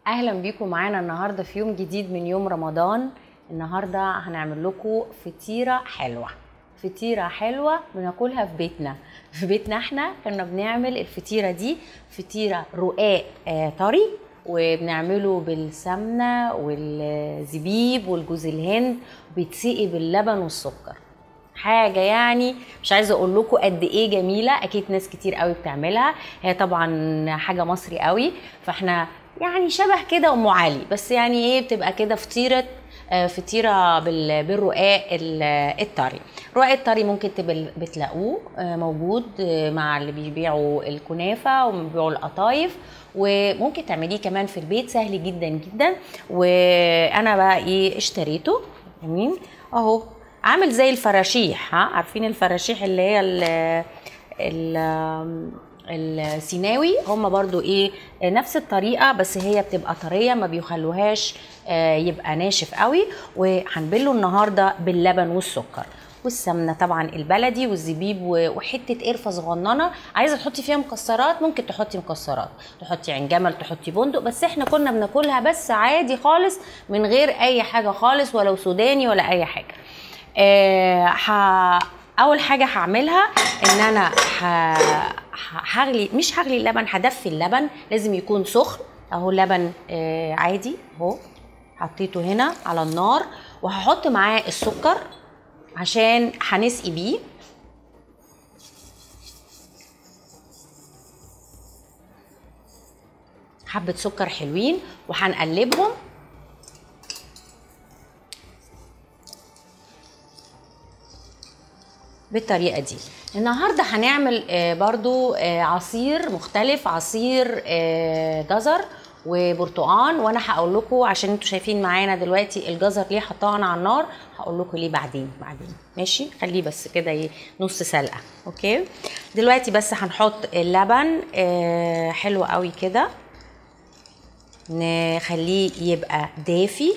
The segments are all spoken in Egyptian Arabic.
اهلا بيكم معانا النهارده في يوم جديد من يوم رمضان النهارده هنعمل لكم فطيره حلوه فطيره حلوه بناكلها في بيتنا في بيتنا احنا كنا بنعمل الفطيره دي فطيره رقاق آه طري وبنعمله بالسمنه والزبيب والجوز الهند بيتسقي باللبن والسكر حاجه يعني مش عايزه اقول لكم قد ايه جميله اكيد ناس كتير قوي بتعملها هي طبعا حاجه مصري قوي فاحنا يعني شبه كده ام علي بس يعني ايه بتبقى كده فطيره آه، فطيره بال- بالرقاق ال- الطري الرقاق الطري ممكن تبقى بتلاقوه آه، موجود آه، مع اللي بيبيعوا الكنافه وبيبيعوا القطايف وممكن تعمليه كمان في البيت سهل جدا جدا وانا بقى ايه اشتريته جميل اهو عامل زي الفراشيح ها عارفين الفراشيح اللي هي ال ال السيناوي هم برضو ايه نفس الطريقه بس هي بتبقى طريه ما بيخلوهاش آه، يبقى ناشف قوي وهنبله النهارده باللبن والسكر والسمنه طبعا البلدي والزبيب و- وحته قرفه صغننه عايزه تحطي فيها مكسرات ممكن تحطي مكسرات تحطي عين جمل تحطي بندق بس احنا كنا بناكلها بس عادي خالص من غير اي حاجه خالص ولو سوداني ولا اي حاجه آه، ه- اول حاجه هعملها ان انا ه- ه- هغلي مش هغلي اللبن هدفي اللبن لازم يكون سخن اهو لبن آه، عادي اهو حطيته هنا على النار وهحط معاه السكر عشان هنسقي بيه حبة سكر حلوين وهنقلبهم بالطريقه دي النهارده هنعمل آه، برضو آه، عصير مختلف عصير آه، جزر وبرتقان وانا هقول لكم عشان انتوا شايفين معانا دلوقتي الجزر ليه حطاه انا على النار هقول لكم ليه بعدين بعدين ماشي خليه بس كده ايه نص سلقه اوكي دلوقتي بس هنحط اللبن آه، حلو قوي كده نخليه يبقى دافي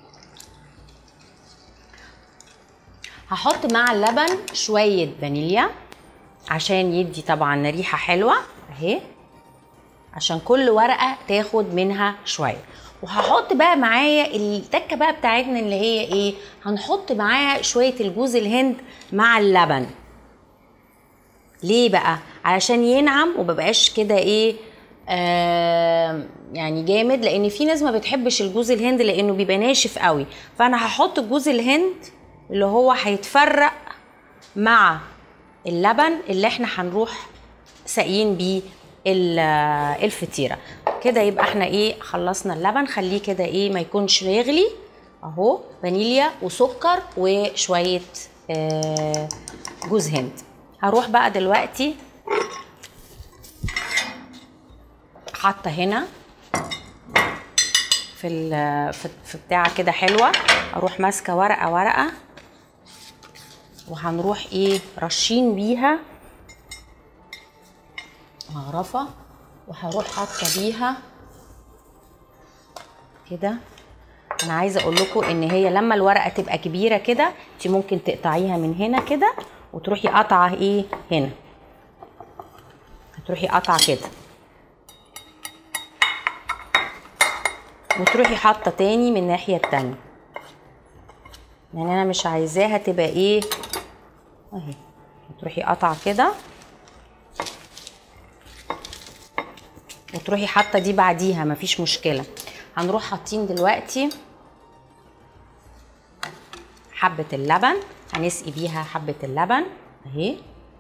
هحط مع اللبن شوية فانيليا عشان يدي طبعا ريحة حلوة اهي عشان كل ورقة تاخد منها شوية وهحط بقى معايا التكة بقى بتاعتنا اللي هي ايه هنحط معاها شوية الجوز الهند مع اللبن ليه بقى علشان ينعم ومبقاش كده ايه آه يعني جامد لان في ناس ما بتحبش الجوز الهند لانه بيبقى ناشف قوي فانا هحط الجوز الهند اللي هو هيتفرق مع اللبن اللي احنا هنروح ساقيين بيه ال- الفطيره كده يبقى احنا ايه خلصنا اللبن خليه كده ايه ما يكونش يغلي اهو فانيليا وسكر وشويه آه جوز هند هروح بقى دلوقتي حاطه هنا في ال- في في بتاعه كده حلوه اروح ماسكه ورقه ورقه وهنروح ايه رشين بيها مغرفه وهروح حاطه بيها كده انا عايزه اقول لكم ان هي لما الورقه تبقى كبيره كده انت ممكن تقطعيها من هنا كده وتروحي قطعه ايه هنا هتروحي قطعه كده وتروحي حاطه تاني من الناحيه التانيه يعني انا مش عايزاها تبقى ايه اهي تروحي قطعه كده وتروحي حاطه دي بعديها مفيش مشكله هنروح حاطين دلوقتي حبه اللبن هنسقي بيها حبه اللبن اهي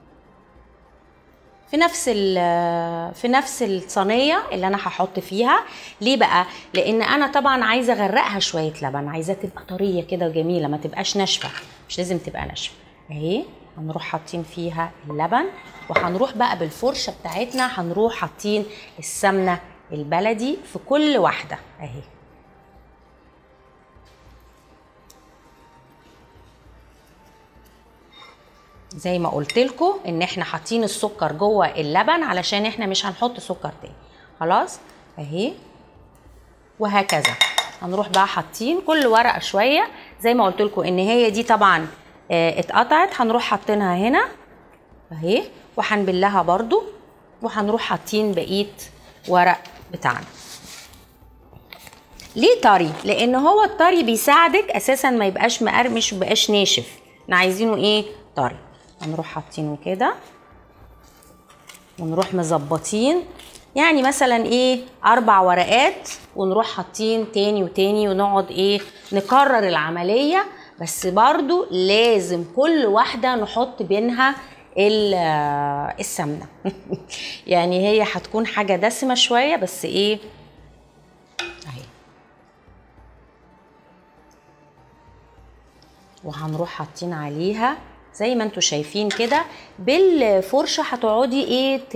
في نفس ال- في نفس الصينيه اللي انا هحط فيها ليه بقى لان انا طبعا عايزه اغرقها شويه لبن عايزاها تبقى طريه كده وجميله ما تبقاش ناشفه مش لازم تبقى ناشفه اهي هنروح حاطين فيها اللبن وهنروح بقى بالفرشه بتاعتنا هنروح حاطين السمنه البلدي في كل واحده اهي زي ما قلت لكم ان احنا حاطين السكر جوه اللبن علشان احنا مش هنحط سكر تاني خلاص اهي وهكذا هنروح بقى حاطين كل ورقه شويه زي ما قلت لكم ان هي دي طبعا آه، اتقطعت هنروح حاطينها هنا اهي وهنبلها برضو وهنروح حاطين بقيه ورق بتاعنا ليه طري لان هو الطري بيساعدك اساسا ما يبقاش مقرمش ويبقاش ناشف احنا عايزينه ايه طري هنروح حاطينه كده ونروح مظبطين يعني مثلا ايه اربع ورقات ونروح حاطين تاني وتاني ونقعد ايه نكرر العمليه بس برضو لازم كل واحده نحط بينها ال- آه، السمنه يعني هي هتكون حاجه دسمه شويه بس ايه اهي وهنروح حاطين عليها زي ما انتوا شايفين كده بالفرشه هتقعدي ايه ت...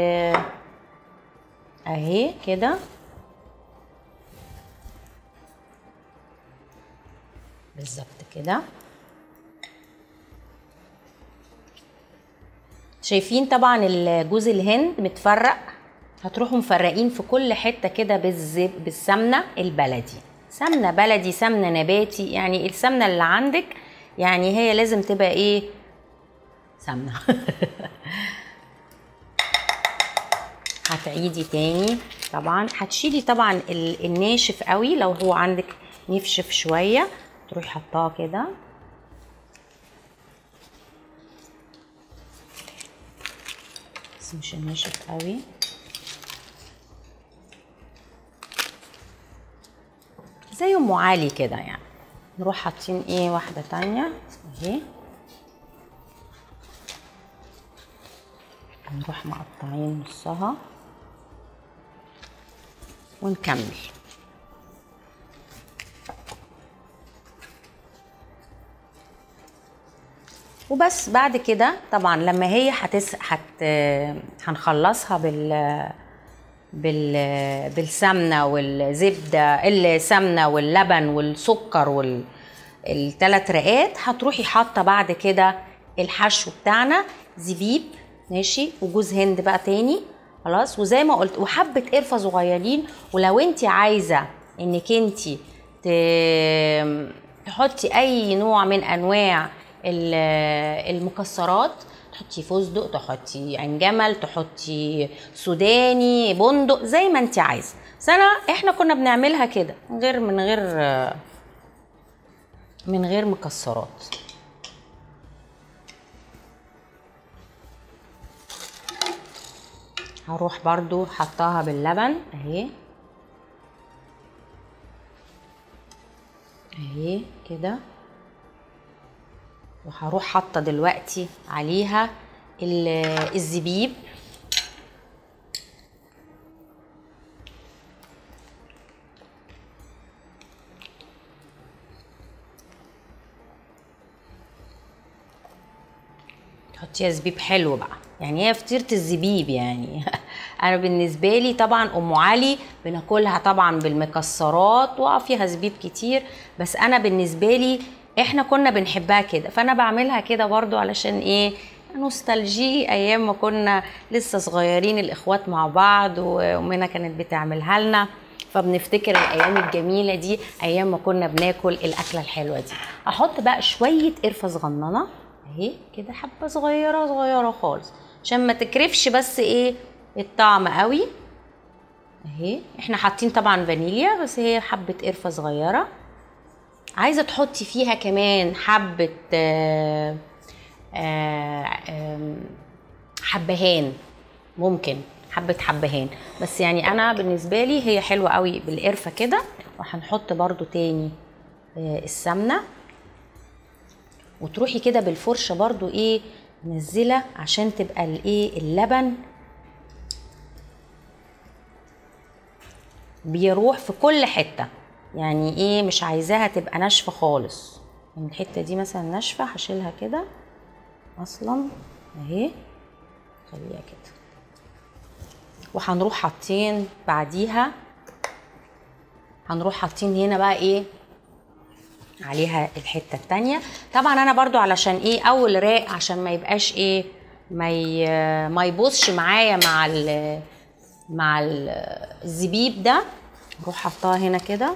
اهي كده بالظبط كده شايفين طبعا الجوز الهند متفرق هتروحوا مفرقين في كل حته كده بالزب بالسمنه البلدي سمنه بلدي سمنه نباتي يعني السمنه اللي عندك يعني هي لازم تبقى ايه سمنه هتعيدي تاني طبعا هتشيلي طبعا ال- الناشف قوي لو هو عندك نفشف شويه تروحي حطاه كده بس مش الناشف قوي زي ام علي كده يعني نروح حاطين ايه واحده تانية اهي نروح مقطعين نصها ونكمل وبس بعد كده طبعا لما هي هتس هت هنخلصها بال بال بالسمنه والزبده السمنه واللبن والسكر وال الثلاث رقات هتروحي حاطه بعد كده الحشو بتاعنا زبيب ماشي وجوز هند بقى تاني خلاص وزي ما قلت وحبه قرفه صغيرين ولو انت عايزه انك انت تحطي اي نوع من انواع ال- المكسرات تحطي فستق تحطي عين جمل تحطي سوداني بندق زي ما انت عايزه بس انا احنا كنا بنعملها كده من غير من غير من غير مكسرات هروح برضو حطاها باللبن اهي اهي كده وهروح حاطه دلوقتي عليها ال- الزبيب تحطيها زبيب حلو بقى يعني هي فطيره الزبيب يعني انا بالنسبه لي طبعا ام علي بناكلها طبعا بالمكسرات وفيها زبيب كتير بس انا بالنسبه لي احنا كنا بنحبها كده فانا بعملها كده برضو علشان ايه نوستالجي ايام ما كنا لسه صغيرين الاخوات مع بعض وامنا كانت بتعملها لنا فبنفتكر الايام الجميله دي ايام ما كنا بناكل الاكله الحلوه دي احط بقى شويه قرفه صغننه اهي كده حبه صغيره صغيره خالص عشان ما تكرفش بس ايه الطعم قوي اهي احنا حاطين طبعا فانيليا بس هي حبه قرفه صغيره عايزه تحطي فيها كمان حبه آه آه آه حبهان ممكن حبه حبهان بس يعني انا بالنسبه لي هي حلوه قوي بالقرفه كده وهنحط برضو تاني آه السمنه وتروحي كده بالفرشه برضو ايه منزله عشان تبقى الايه اللبن بيروح في كل حته يعني ايه مش عايزاها تبقى ناشفه خالص يعني الحته دي مثلا ناشفه هشيلها كده اصلا اهي خليها كده وهنروح حاطين بعديها هنروح حاطين هنا بقى ايه عليها الحته التانية طبعا انا برضو علشان ايه اول راق عشان ما يبقاش ايه ما ي... ما يبوظش معايا مع ال... مع ال... الزبيب ده اروح حطاها هنا كده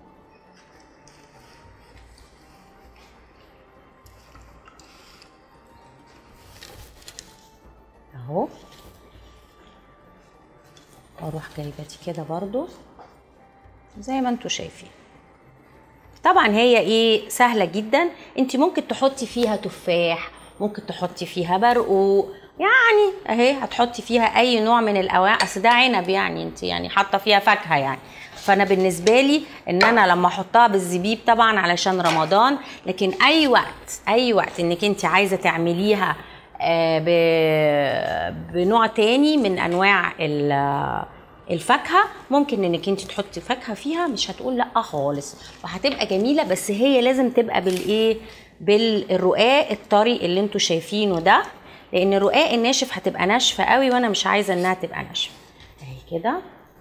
اهو واروح جايبه دي كده برضو زي ما انتوا شايفين طبعا هي ايه سهله جدا انت ممكن تحطي فيها تفاح ممكن تحطي فيها برقوق يعني اهي هتحطي فيها اي نوع من الانواع اصل ده عنب يعني انت يعني حاطه فيها فاكهه يعني فانا بالنسبه لي ان انا لما احطها بالزبيب طبعا علشان رمضان لكن اي وقت اي وقت انك انت عايزه تعمليها آه، ب- بنوع تاني من انواع ال- الفاكهه ممكن انك انت تحطي فاكهه فيها مش هتقول لا خالص وهتبقى جميله بس هي لازم تبقى بالايه بالرقاق الطري اللي انتوا شايفينه ده لان الرقاق الناشف هتبقى ناشفه قوي وانا مش عايزه انها تبقى ناشفه اهي كده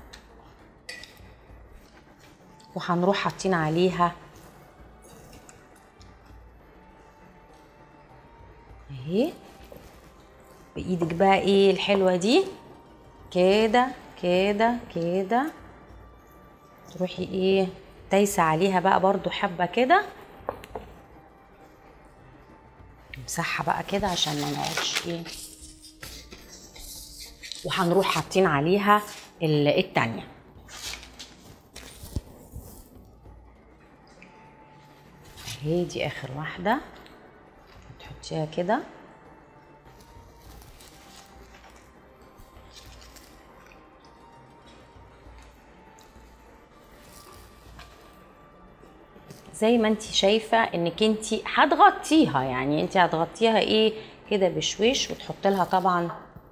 وهنروح حاطين عليها اهي بايدك بقى ايه الحلوه دي كده كده كده تروحي ايه دايسه عليها بقى برضو حبه كده امسحها بقى كده عشان ما نقعدش ايه وهنروح حاطين عليها ال- التانية اهي دي اخر واحدة تحطيها كده زي ما انت شايفه انك انت هتغطيها يعني انت هتغطيها ايه كده بشويش وتحط لها طبعا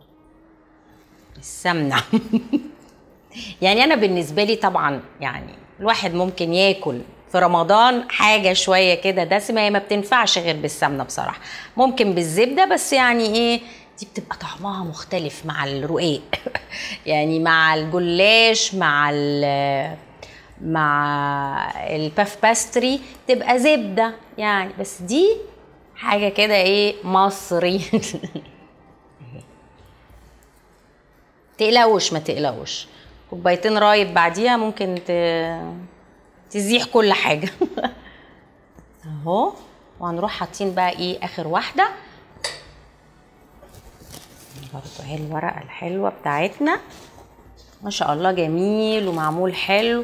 السمنه يعني انا بالنسبه لي طبعا يعني الواحد ممكن ياكل في رمضان حاجه شويه كده دسمه هي ما بتنفعش غير بالسمنه بصراحه ممكن بالزبده بس يعني ايه دي بتبقى طعمها مختلف مع الرقاق يعني مع الجلاش مع ال مع الباف باستري تبقى زبده يعني بس دي حاجه كده ايه مصري تقلقوش ما تقلقوش كوبايتين رايب بعديها ممكن ت... تزيح كل حاجه اهو وهنروح حاطين بقى ايه اخر واحده برضو اهي الورقه الحلوه بتاعتنا ما شاء الله جميل ومعمول حلو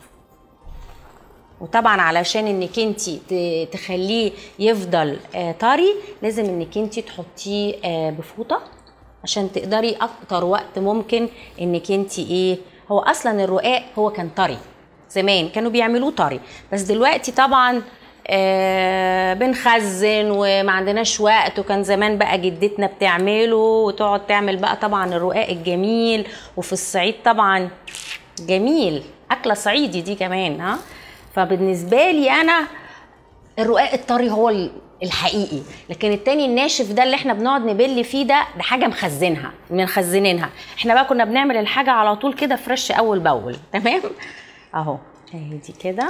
وطبعا علشان انك انت تخليه يفضل آه، طري لازم انك انت تحطيه آه، بفوطه عشان تقدري اكتر وقت ممكن انك انت ايه هو اصلا الرقاق هو كان طري زمان كانوا بيعملوه طري بس دلوقتي طبعا آه بنخزن وما عندناش وقت وكان زمان بقى جدتنا بتعمله وتقعد تعمل بقى طبعا الرقاق الجميل وفي الصعيد طبعا جميل اكله صعيدي دي كمان ها فبالنسبه لي انا الرقاق الطري هو ال- الحقيقي لكن التاني الناشف ده اللي احنا بنقعد نبل فيه ده ده حاجه مخزنها مخزنينها احنا بقى كنا بنعمل الحاجه على طول كده فريش اول باول تمام اهو اهي دي كده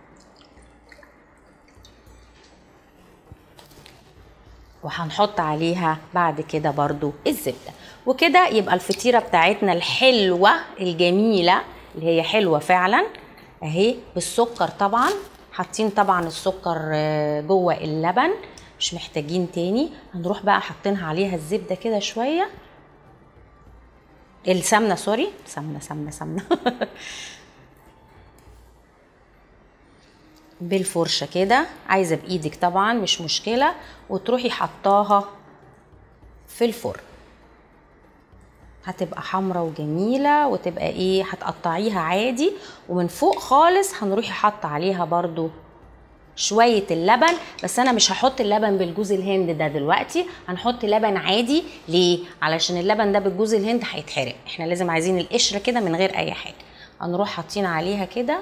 وهنحط عليها بعد كده برضو الزبده وكده يبقى الفطيره بتاعتنا الحلوه الجميله اللي هي حلوه فعلا اهي بالسكر طبعا حاطين طبعا السكر آه، جوه اللبن مش محتاجين تاني هنروح بقى حاطينها عليها الزبده كده شويه السمنه سوري سمنه سمنه سمنه بالفرشه كده عايزه بايدك طبعا مش مشكله وتروحي حطاها في الفرن هتبقى حمرا وجميله وتبقى ايه هتقطعيها عادي ومن فوق خالص هنروحي حاطه عليها برضو شويه اللبن بس انا مش هحط اللبن بالجوز الهند ده دلوقتي هنحط لبن عادي ليه علشان اللبن ده بالجوز الهند هيتحرق احنا لازم عايزين القشره كده من غير اي حاجه هنروح حاطين عليها كده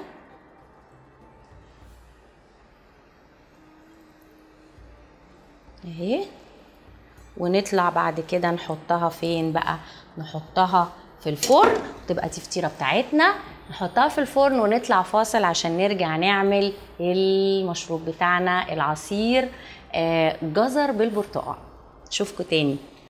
اهي ونطلع بعد كده نحطها فين بقى نحطها في الفرن تبقى تفتيره بتاعتنا نحطها في الفرن ونطلع فاصل عشان نرجع نعمل المشروب بتاعنا العصير آه، جزر بالبرتقال اشوفكم تاني